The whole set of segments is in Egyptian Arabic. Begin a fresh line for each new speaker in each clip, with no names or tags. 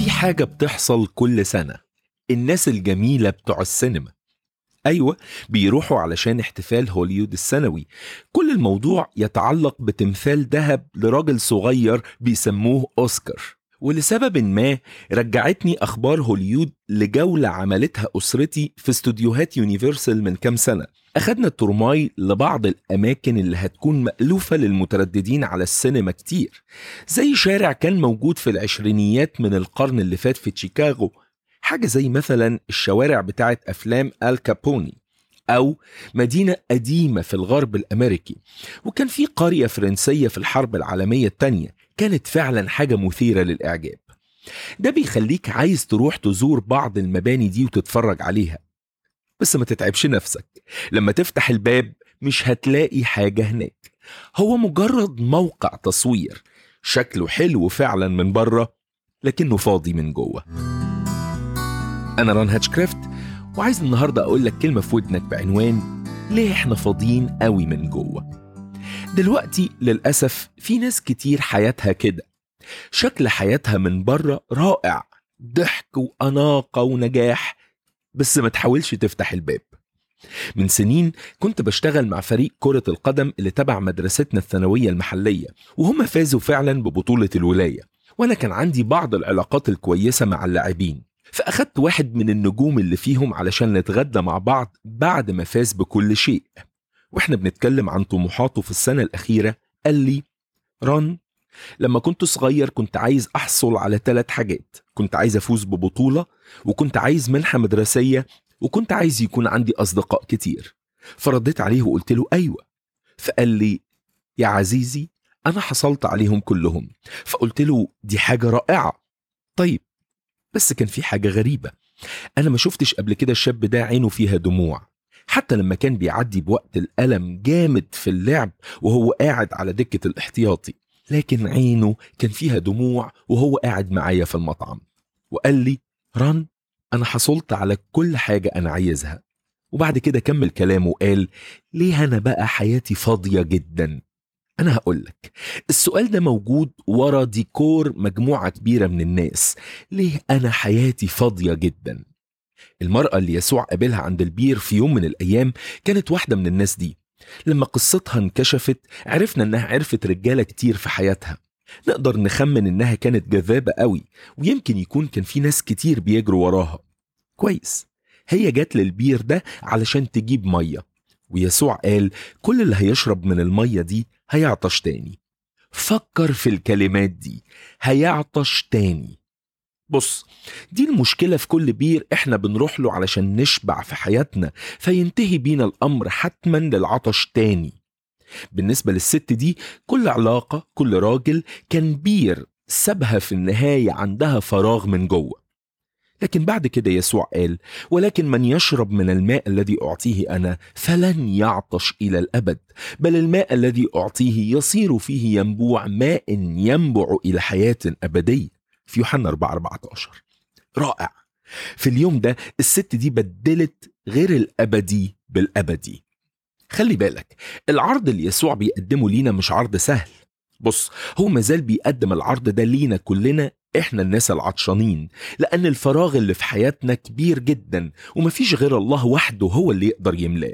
في حاجة بتحصل كل سنة الناس الجميلة بتوع السينما أيوة بيروحوا علشان احتفال هوليود السنوي كل الموضوع يتعلق بتمثال ذهب لراجل صغير بيسموه أوسكار ولسبب ما رجعتني أخبار هوليود لجولة عملتها أسرتي في استوديوهات يونيفرسال من كام سنة أخدنا الترماي لبعض الأماكن اللي هتكون مألوفة للمترددين على السينما كتير زي شارع كان موجود في العشرينيات من القرن اللي فات في شيكاغو حاجة زي مثلا الشوارع بتاعت أفلام آل كابوني أو مدينة قديمة في الغرب الأمريكي وكان في قرية فرنسية في الحرب العالمية التانية كانت فعلا حاجة مثيرة للإعجاب ده بيخليك عايز تروح تزور بعض المباني دي وتتفرج عليها بس ما تتعبش نفسك لما تفتح الباب مش هتلاقي حاجة هناك هو مجرد موقع تصوير شكله حلو فعلا من بره لكنه فاضي من جوه أنا ران هاتشكرافت وعايز النهاردة أقول لك كلمة في ودنك بعنوان ليه إحنا فاضيين قوي من جوه دلوقتي للأسف في ناس كتير حياتها كده شكل حياتها من بره رائع ضحك وأناقة ونجاح بس ما تحاولش تفتح الباب من سنين كنت بشتغل مع فريق كرة القدم اللي تبع مدرستنا الثانوية المحلية وهم فازوا فعلا ببطولة الولاية وأنا كان عندي بعض العلاقات الكويسة مع اللاعبين فأخدت واحد من النجوم اللي فيهم علشان نتغدى مع بعض بعد ما فاز بكل شيء واحنا بنتكلم عن طموحاته في السنة الأخيرة قال لي ران لما كنت صغير كنت عايز أحصل على ثلاث حاجات كنت عايز أفوز ببطولة وكنت عايز منحة مدرسية وكنت عايز يكون عندي أصدقاء كتير فرديت عليه وقلت له أيوة فقال لي يا عزيزي أنا حصلت عليهم كلهم فقلت له دي حاجة رائعة طيب بس كان في حاجة غريبة أنا ما شفتش قبل كده الشاب ده عينه فيها دموع حتى لما كان بيعدي بوقت الألم جامد في اللعب وهو قاعد على دكة الاحتياطي لكن عينه كان فيها دموع وهو قاعد معايا في المطعم وقال لي ران أنا حصلت على كل حاجة أنا عايزها وبعد كده كمل كلامه وقال ليه أنا بقى حياتي فاضية جدا أنا هقولك السؤال ده موجود ورا ديكور مجموعة كبيرة من الناس ليه أنا حياتي فاضية جدا المرأة اللي يسوع قابلها عند البير في يوم من الأيام كانت واحدة من الناس دي لما قصتها انكشفت عرفنا إنها عرفت رجالة كتير في حياتها نقدر نخمن إنها كانت جذابة قوي ويمكن يكون كان في ناس كتير بيجروا وراها كويس هي جات للبير ده علشان تجيب مية ويسوع قال كل اللي هيشرب من المية دي هيعطش تاني فكر في الكلمات دي هيعطش تاني بص دي المشكلة في كل بير احنا بنروح له علشان نشبع في حياتنا فينتهي بينا الأمر حتما للعطش تاني بالنسبة للست دي كل علاقة كل راجل كان بير سابها في النهاية عندها فراغ من جوه لكن بعد كده يسوع قال ولكن من يشرب من الماء الذي أعطيه أنا فلن يعطش إلى الأبد بل الماء الذي أعطيه يصير فيه ينبوع ماء ينبع إلى حياة أبدية في يوحنا 4 14 رائع في اليوم ده الست دي بدلت غير الأبدي بالأبدي خلي بالك العرض اللي يسوع بيقدمه لينا مش عرض سهل بص هو مازال بيقدم العرض ده لينا كلنا احنا الناس العطشانين لان الفراغ اللي في حياتنا كبير جدا ومفيش غير الله وحده هو اللي يقدر يملاه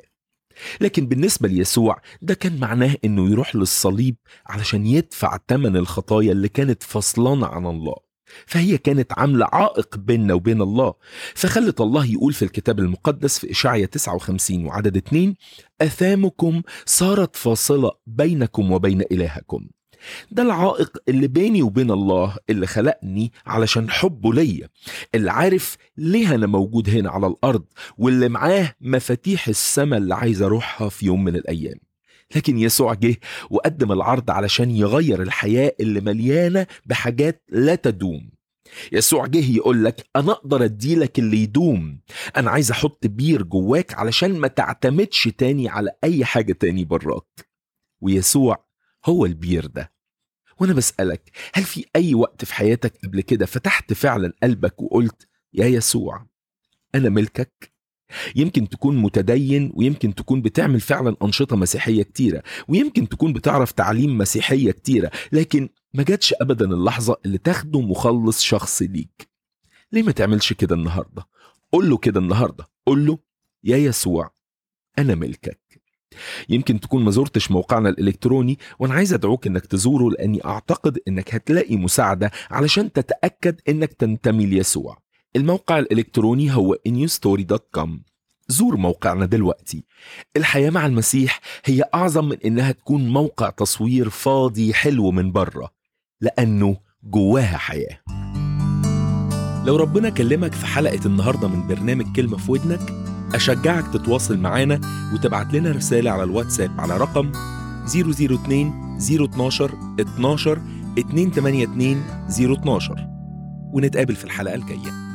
لكن بالنسبة ليسوع ده كان معناه انه يروح للصليب علشان يدفع ثمن الخطايا اللي كانت فصلانة عن الله فهي كانت عاملة عائق بيننا وبين الله فخلت الله يقول في الكتاب المقدس في إشعية 59 وعدد 2 أثامكم صارت فاصلة بينكم وبين إلهكم ده العائق اللي بيني وبين الله اللي خلقني علشان حبه ليا اللي عارف ليه انا موجود هنا على الارض واللي معاه مفاتيح السماء اللي عايز اروحها في يوم من الايام لكن يسوع جه وقدم العرض علشان يغير الحياة اللي مليانة بحاجات لا تدوم يسوع جه يقول لك انا اقدر اديلك اللي يدوم انا عايز احط بير جواك علشان ما تعتمدش تاني على اي حاجة تاني براك ويسوع هو البير ده وانا بسألك هل في اي وقت في حياتك قبل كده فتحت فعلا قلبك وقلت يا يسوع انا ملكك يمكن تكون متدين ويمكن تكون بتعمل فعلا أنشطة مسيحية كتيرة ويمكن تكون بتعرف تعليم مسيحية كتيرة لكن ما جاتش أبدا اللحظة اللي تاخده مخلص شخصي ليك ليه ما تعملش كده النهاردة قول له كده النهاردة قول له يا يسوع أنا ملكك يمكن تكون ما زرتش موقعنا الإلكتروني وأنا عايز أدعوك إنك تزوره لأني أعتقد إنك هتلاقي مساعدة علشان تتأكد إنك تنتمي ليسوع الموقع الإلكتروني هو newstory.com زور موقعنا دلوقتي الحياة مع المسيح هي أعظم من إنها تكون موقع تصوير فاضي حلو من بره لأنه جواها حياة لو ربنا كلمك في حلقة النهاردة من برنامج كلمة في ودنك أشجعك تتواصل معانا وتبعت لنا رسالة على الواتساب على رقم 002 012 12 282 012 ونتقابل في الحلقة الجاية